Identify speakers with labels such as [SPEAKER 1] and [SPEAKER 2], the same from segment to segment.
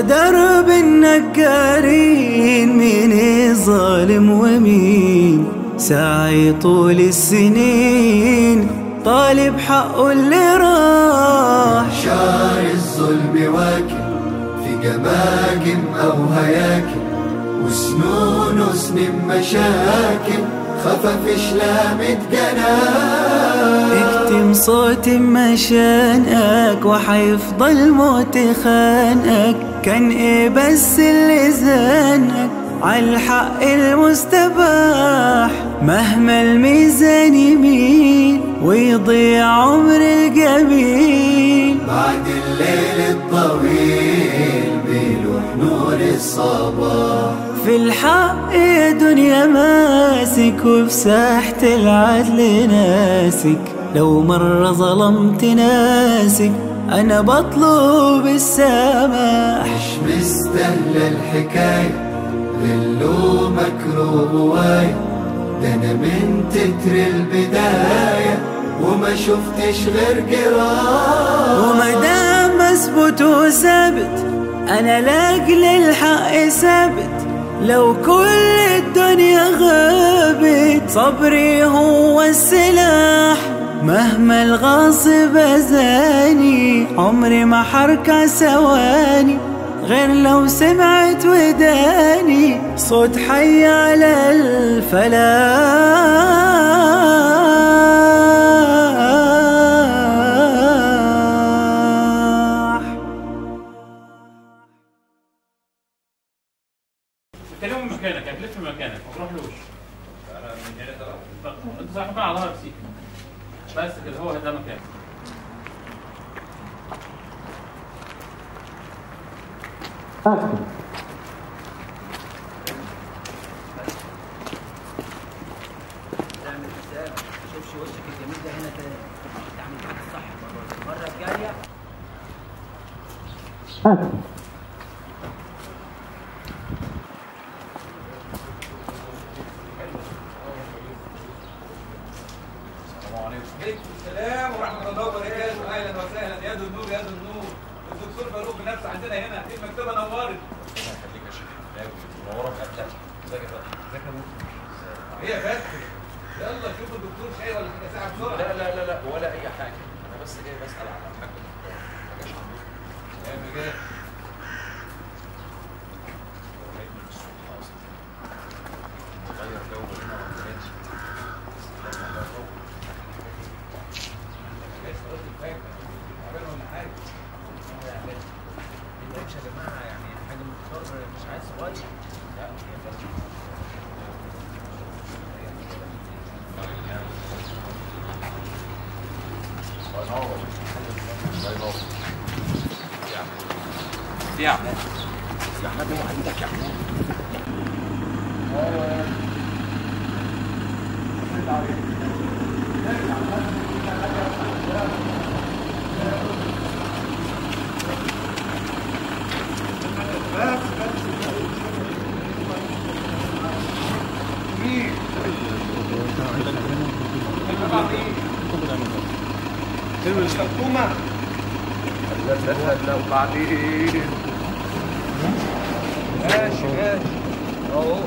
[SPEAKER 1] درب النقارين مين ظالم ومين ساعي طول السنين طالب حقه اللي راح
[SPEAKER 2] شعر الظلم واكل في جماجم أو هياكل وسنون وسنين مشاكل خفف شلامة جناح
[SPEAKER 1] اكتم صوت مشانك وحيفضل موت خانك كان ايه بس اللي زانك عالحق المستباح مهما الميزان يميل ويضيع عمر الجميل
[SPEAKER 2] بعد الليل الطويل بيلوح نور الصباح
[SPEAKER 1] في الحق يا دنيا ماسك وفي ساحة العدل ناسك لو مرة ظلمت ناسك أنا بطلب السماح
[SPEAKER 2] مش مستاهلة الحكاية غلو مكروه هواية ده أنا من تتر البداية وما شفتش غير جراح
[SPEAKER 1] ومدام مثبوت وثابت أنا لاجل الحق ثابت لو كل الدنيا غابت صبري هو السلاح مهما الغاصب أذاني عمري ما حركة ثواني غير لو سمعت وداني صوت حي على الفلاح
[SPEAKER 3] تكلمه من مكانك هتلف من مكانك ما تروحلوش انا من هنا خلاص انت صح مكان على ظهرك سيكا بس كده هو ده مكانك
[SPEAKER 4] تعمل حساب ما تشوفش وشك الجميل ده هنا تاني تعمل معاك الصح المره دي المره الجايه
[SPEAKER 5] عليكم السلام ورحمه الله وبركاته اهلا وسهلا يا ذو النور يا ذو النور الدكتور فاروق بنفسه عندنا هنا في المكتبه نورت هي بس يلا شوف الدكتور شاي ولا حاجه ساعه بسرعه
[SPEAKER 6] لا لا لا لا ولا اي حاجه انا بس جاي بسال على الحاج ما جاش عندكم
[SPEAKER 5] يا مجال
[SPEAKER 6] هو جاي من السوق اصلا غير جو هنا ولا جاي
[SPEAKER 5] جايز خلاص الفاكهه تعبان ولا حاجه
[SPEAKER 4] مش يا جماعه يعني حاجه مضطر مش عايز صغير
[SPEAKER 6] لا يا فندم الله ينور الله ينور يا عم يا عم يا عم هو عندك يا عم لا وبعدين
[SPEAKER 5] ماشي ماشي اهو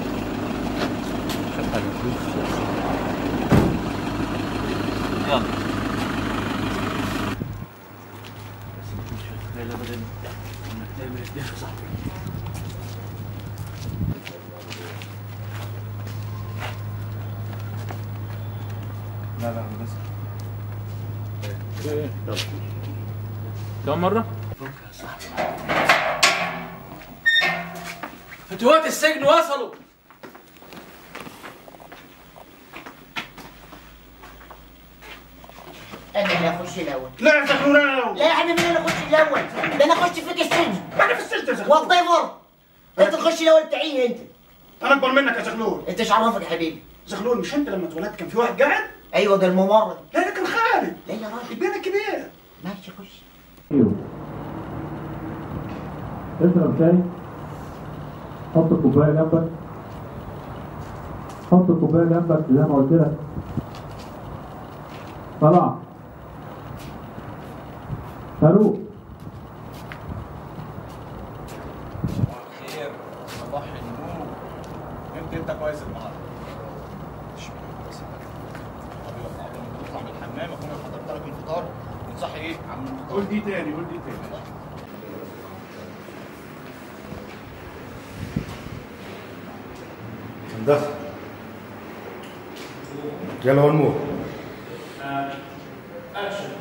[SPEAKER 3] كم مرة؟
[SPEAKER 5] فتوات السجن وصلوا
[SPEAKER 7] انا اللي اخش الاول
[SPEAKER 8] لا يا زغلول انا لو
[SPEAKER 7] لا يا حبيبي انا اخش الاول ده انا اخش فيك السجن
[SPEAKER 8] انا في السجن يا زغلول
[SPEAKER 7] والله فرض انت تخش الاول بتاعي انت
[SPEAKER 8] انا اكبر منك يا زغلول
[SPEAKER 7] انت ايش عرفك يا حبيبي
[SPEAKER 8] زغلول مش انت لما اتولدت كان في واحد قاعد
[SPEAKER 7] ايوه ده الممرض
[SPEAKER 8] لا ده كان خالد
[SPEAKER 7] لا يا راجل
[SPEAKER 8] البيت الكبير
[SPEAKER 7] ماشي خش
[SPEAKER 9] اشرب شاي حط الكوبايه جنبك حط الكوبايه جنبك زي ما قلت لك طلع فاروق
[SPEAKER 10] تمام اكون حضرت لك الفطار بتصحي ايه عم الفطار
[SPEAKER 8] قول دي تاني قول دي تاني
[SPEAKER 11] هندسة يلا ونموت
[SPEAKER 3] اكشن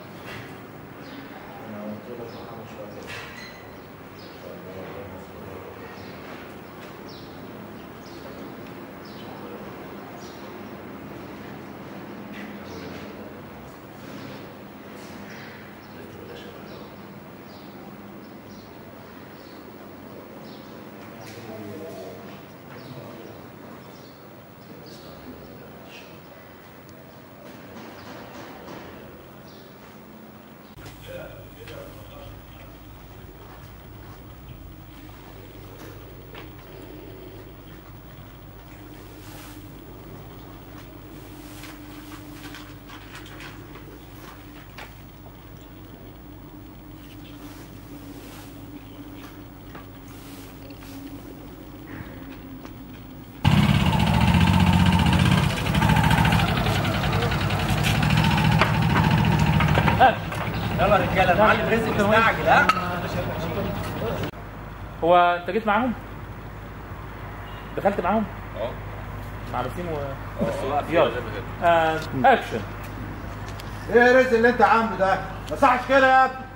[SPEAKER 4] يلا يا رجاله المعلم رزق مستعجل ها
[SPEAKER 3] هو انت جيت معاهم؟ دخلت معاهم؟ اه مع بسيم و يلا آه، اكشن
[SPEAKER 11] ايه يا رزق اللي انت عامله ده؟ ما صحش كده يا ابني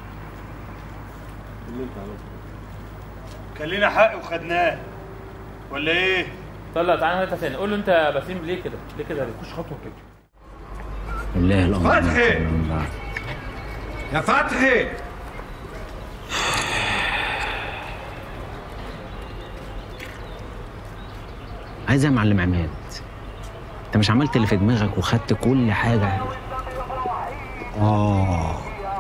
[SPEAKER 8] كان لنا حق وخدناه ولا ايه؟
[SPEAKER 3] طلع تعالى انت ثاني قول له انت يا بسيم ليه كده؟ ليه كده؟ ليه؟ خش خطوه كده
[SPEAKER 12] بالله الامر
[SPEAKER 11] فتحي يا فتحي
[SPEAKER 12] عايز إيه يا معلم عماد انت مش عملت اللي في دماغك وخدت كل حاجه
[SPEAKER 13] آه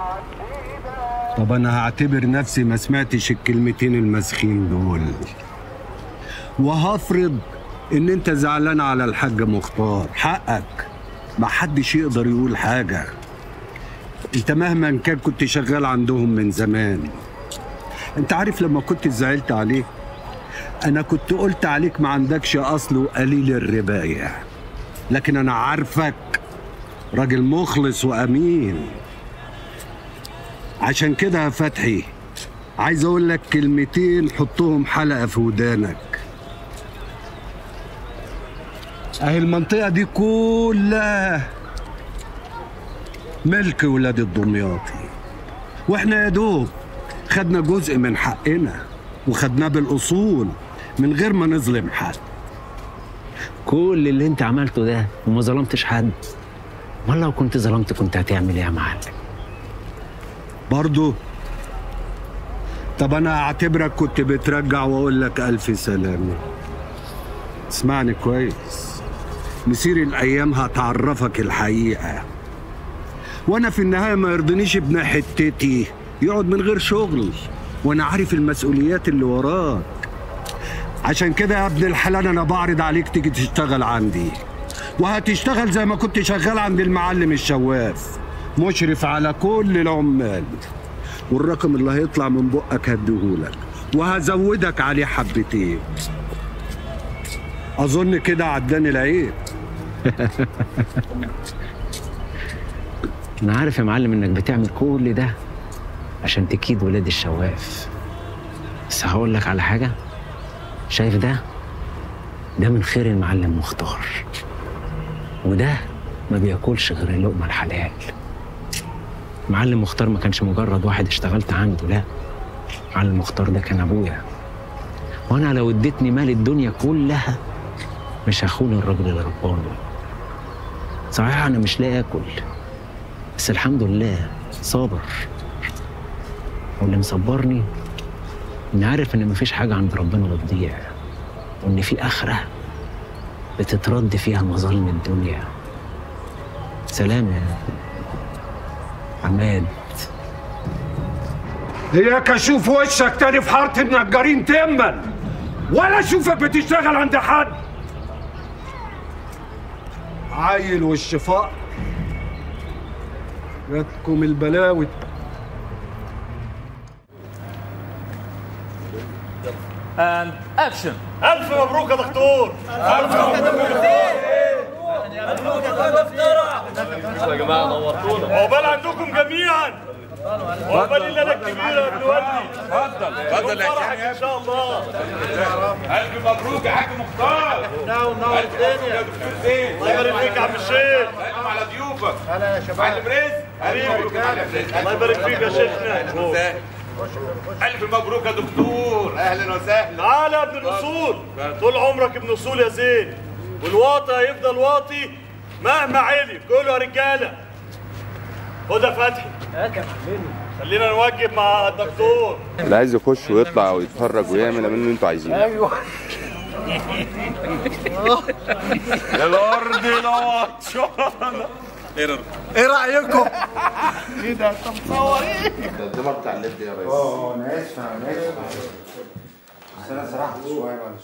[SPEAKER 13] طب أنا هعتبر نفسي ما سمعتش الكلمتين المسخين دول وهفرض إن أنت زعلان على الحاج مختار حقك ما حدش يقدر يقول حاجة أنت مهما كان كنت شغال عندهم من زمان أنت عارف لما كنت زعلت عليه أنا كنت قلت عليك ما عندكش أصل وقليل الرباية لكن أنا عارفك راجل مخلص وامين عشان كده يا فتحي عايز اقول لك كلمتين حطهم حلقه في ودانك اهي المنطقه دي كلها ملك ولاد الدمياطي واحنا يا دوب خدنا جزء من حقنا وخدناه بالاصول من غير ما نظلم حد
[SPEAKER 12] كل اللي انت عملته ده وما ظلمتش حد امال لو كنت ظلمت كنت هتعمل ايه يا معلم
[SPEAKER 13] برضو طب انا اعتبرك كنت بترجع واقول لك الف سلامه اسمعني كويس مسير الايام هتعرفك الحقيقه وانا في النهايه ما يرضنيش ابن حتتي يقعد من غير شغل وانا عارف المسؤوليات اللي وراك عشان كده يا ابن الحلال انا بعرض عليك تيجي تشتغل عندي وهتشتغل زي ما كنت شغال عند المعلم الشواف مشرف على كل العمال والرقم اللي هيطلع من بقك هديهولك وهزودك عليه حبتين اظن كده عداني العيب
[SPEAKER 12] انا عارف يا معلم انك بتعمل كل ده عشان تكيد ولاد الشواف بس هقول لك على حاجه شايف ده ده من خير المعلم مختار وده ما بياكلش غير اللقمه الحلال معلم مختار ما كانش مجرد واحد اشتغلت عنده لا معلم مختار ده كان ابويا وانا لو اديتني مال الدنيا كلها مش هخون الراجل اللي رباني صحيح انا مش لاقي اكل بس الحمد لله صابر واللي مصبرني اني عارف ان مفيش حاجه عند ربنا بتضيع وان في اخره بتترد فيها مظالم الدنيا سلام يا عماد
[SPEAKER 13] اياك اشوف وشك تاني في حاره النجارين تما ولا اشوفك بتشتغل عند حد عيل وش فقر جاتكم البلاوي
[SPEAKER 3] اند اكشن
[SPEAKER 8] الف مبروك يا دكتور الف مبروك يا جماعه نورتونا عقبال عندكم جميعا وعقبال الليله الكبيره يا ابن والدي اتفضل اتفضل يا فرحك ان شاء الله الف مبروك يا حاج مختار نعم نعم الدنيا يا دكتور زين الله يبارك فيك يا عم الشيخ سلام على ضيوفك هلا يا شباب معلم رزق حبيبي الله يبارك فيك يا شيخنا ألف مبروك يا دكتور أهلا وسهلا تعالى يا ابن الأصول طول عمرك ابن أصول يا زين والواطي هيفضل واطي مهما علي كله يا رجالة خد يا فتحي خلينا نوجب مع الدكتور
[SPEAKER 14] اللي عايز يخش ويطلع ويتفرج ويعمل منه انتوا عايزينه
[SPEAKER 8] ايوه الارض لوطشانه
[SPEAKER 11] ايه رايكم؟
[SPEAKER 8] ايه ده انت مصور ايه؟
[SPEAKER 11] ده الدمر بتاع الليد يا ريس اه انا اسف انا اسف بس انا سرحت شويه معلش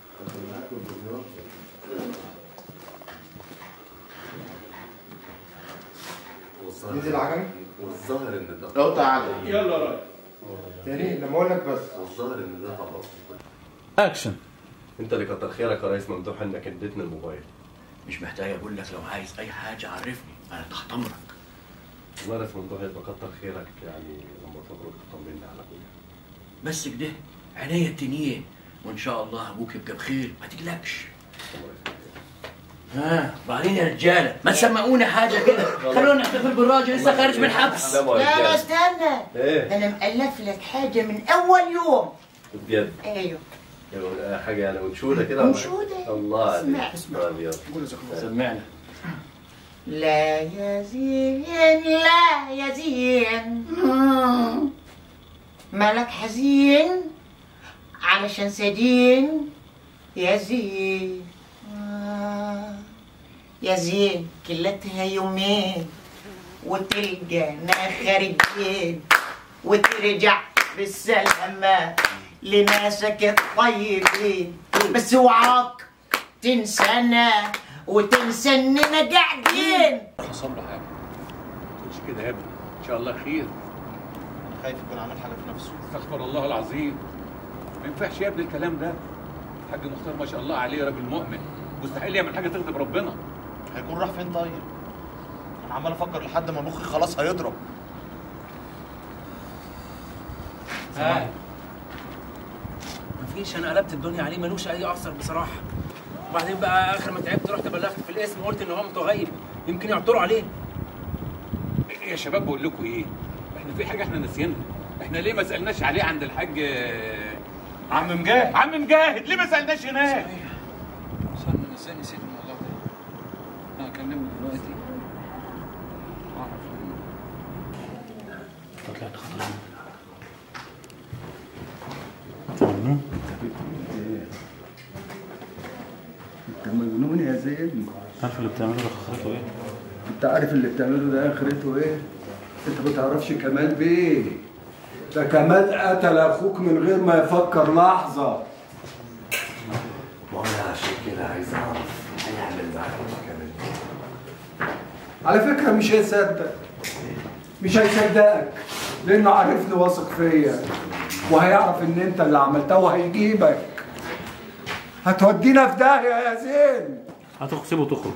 [SPEAKER 11] نزل عجمي؟
[SPEAKER 14] والظاهر ان ده
[SPEAKER 11] لو تعالى
[SPEAKER 8] يلا يا راجل
[SPEAKER 11] تاني لما اقول لك بس
[SPEAKER 14] والظاهر ان ده خلاص
[SPEAKER 6] اكشن
[SPEAKER 14] انت اللي كتر خيرك يا ريس ممدوح انك اديتني الموبايل
[SPEAKER 10] مش محتاج اقول لك لو عايز اي حاجه عرفني انا تحت امرك
[SPEAKER 14] والله يا ريس ممدوح يبقى كتر خيرك يعني لما تخرج تطمني على ابويا
[SPEAKER 10] بس كده عينيا التنين وان شاء الله ابوك يبقى بخير ما تقلقش ها بعدين يا رجاله ما تسمعوني حاجه كده خلونا نحتفل بالراجل لسه خارج من الحبس
[SPEAKER 7] لا لا استنى
[SPEAKER 14] ايه
[SPEAKER 7] انا مألف لك حاجة من أول يوم
[SPEAKER 14] بجد
[SPEAKER 7] ايوه
[SPEAKER 14] يعني حاجه يعني انشوده كده
[SPEAKER 7] أنشودة.
[SPEAKER 14] الله عليك
[SPEAKER 7] اسمع، اسمع.
[SPEAKER 14] طيب يلا
[SPEAKER 10] سمعنا
[SPEAKER 7] لا يا زين لا يا زين مم. مالك حزين علشان سدين يا زين آه. يا زين كلتها يومين وتلقانا خارجين وترجع بالسلامة لناسك الطيبين بس اوعاك تنسانا وتنسى اننا قاعدين
[SPEAKER 6] صبر حاجه ما تقولش كده يا ابني ان شاء الله خير
[SPEAKER 11] خايف يكون عمل حاجه في نفسه
[SPEAKER 6] استغفر الله العظيم ما ينفعش يا ابني الكلام ده الحاج مختار ما شاء الله عليه راجل مؤمن مستحيل يعمل حاجه تغضب ربنا
[SPEAKER 11] هيكون راح فين طيب؟ انا عمال افكر لحد ما مخي خلاص هيضرب
[SPEAKER 4] ها مفيش انا قلبت الدنيا عليه ملوش اي اثر بصراحه وبعدين بقى اخر ما تعبت رحت بلغت في الاسم وقلت ان هو متغيب يمكن يعثروا عليه
[SPEAKER 6] يا شباب بقول لكم ايه احنا في حاجه احنا ناسيينها احنا ليه ما سالناش عليه عند الحاج آه،
[SPEAKER 8] عم مجاهد
[SPEAKER 6] عم مجاهد ليه ما سالناش هناك
[SPEAKER 4] استنى انا ازاي نسيت الموضوع ده انا هكلمه دلوقتي طلعت خطر
[SPEAKER 15] انت مجنون يا زين
[SPEAKER 8] عارف اللي بتعمله ده خسرته ايه؟
[SPEAKER 15] انت عارف اللي بتعمله ده اخرته ايه انت ما تعرفش كمال بيه ده كمال قتل اخوك من غير ما يفكر لحظه
[SPEAKER 14] ما انا عشان كده عايز اعرف هيعمل معاك ايه كمان
[SPEAKER 15] على فكره مش هيصدق مش هيصدقك لانه عارفني واثق فيا وهيعرف ان انت اللي عملتها وهيجيبك هتودينا في داهيه يا زين
[SPEAKER 8] هتسيبه وتخرج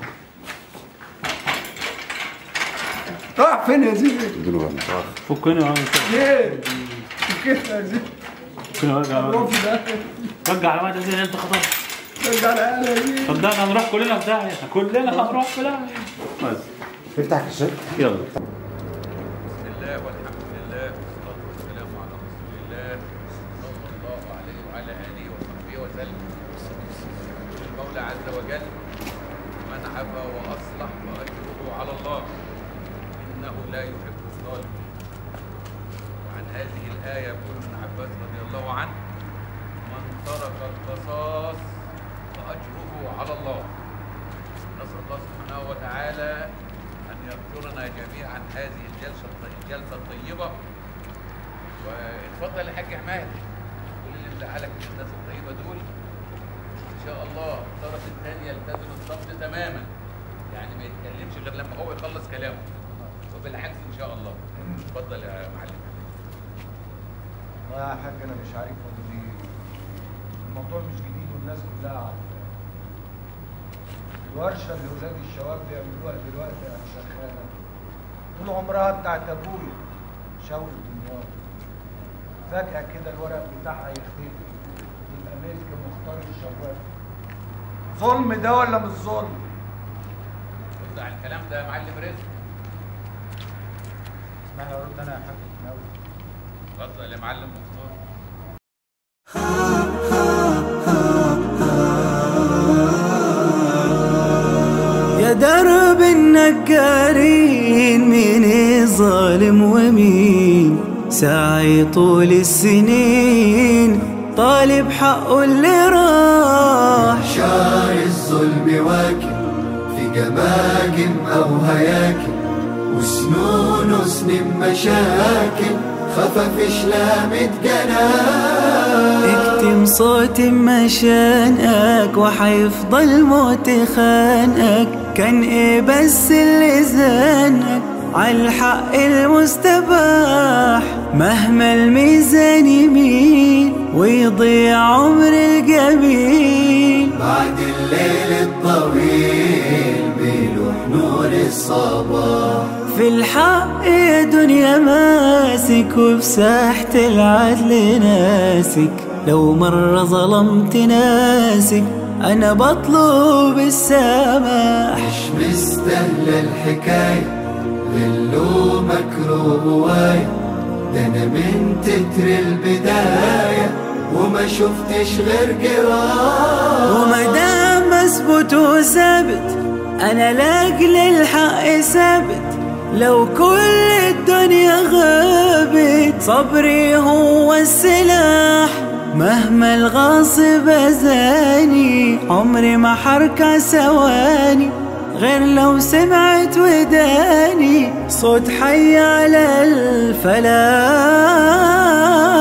[SPEAKER 15] راح فين يا زين؟
[SPEAKER 8] فكني يا عم
[SPEAKER 15] زين كده يا زين
[SPEAKER 8] فكني ارجع
[SPEAKER 15] هنروح في داهيه
[SPEAKER 8] رجع على بعض زي انت خطر
[SPEAKER 15] رجع العيال يا زين
[SPEAKER 8] صدقني هنروح كلنا في داهيه كلنا هنروح في داهيه بس
[SPEAKER 11] افتح كشاف
[SPEAKER 8] يلا
[SPEAKER 6] بسم الله والحمد لله والصلاة والسلام على رسول الله صلى الله عليه وعلى آله وصحبه وسلم المولى عز وجل من عفا وأصلح فأجره على الله إنه لا يحب الظالمين وعن هذه الآية يقول ابن عباس رضي الله عنه من ترك القصاص فأجره على الله نسأل الله سبحانه وتعالى أن يغفرنا جميعا هذه الجلسة الجلسة الطيبة واتفضل يا حاج عماد كل اللي مزعلك من الناس الطيبة دول إن شاء الله الطرف الثاني يلتزم الصمت تماما يعني ما يتكلمش غير لما هو يخلص كلامه وبالعكس إن شاء الله اتفضل يا معلم
[SPEAKER 11] والله يا حاج انا مش عارف اقول ايه الموضوع مش جديد والناس كلها عارفاه
[SPEAKER 15] الورشه اللي ولاد الشباب بيعملوها دلوقتي يا شخانه طول عمرها بتاعت ابويا شاول دمياط فجاه كده الورق بتاعها يختفي يبقى ملك مختار الشواف ظلم ده ولا مش ظلم؟
[SPEAKER 6] رد على الكلام ده يا معلم رزق
[SPEAKER 15] اسمعني ارد انا يا حاج ناوي
[SPEAKER 6] اتفضل يا معلم مختار
[SPEAKER 1] يا درب النجارين مين ظالم ومين ساعي طول السنين طالب حقه اللي راح
[SPEAKER 2] شعر الظلم واكب في جماجم أو هياكل وسنون وسنين مشاكل خفافش لامت جناح
[SPEAKER 1] اكتم صوت مشانك وحيفضل موت خانك كان ايه بس اللي زانك عالحق المستباح مهما الميزان يميل ويضيع عمر الجميل
[SPEAKER 2] بعد الليل الطويل بيلوح نور الصباح
[SPEAKER 1] في الحق يا دنيا ماسك وفي ساحة العدل ناسك لو مرة ظلمت ناسك أنا بطلب السماح
[SPEAKER 2] مش مستاهلة الحكاية غلو مكروه رواية ده أنا من تتر البداية وما شفتش غير جراح
[SPEAKER 1] ومدام مسبوت وثابت أنا لاجل الحق ثابت لو كل الدنيا غابت صبري هو السلاح مهما الغاصب أذاني عمري ما حركة ثواني غير لو سمعت وداني صوت حي على الفلاح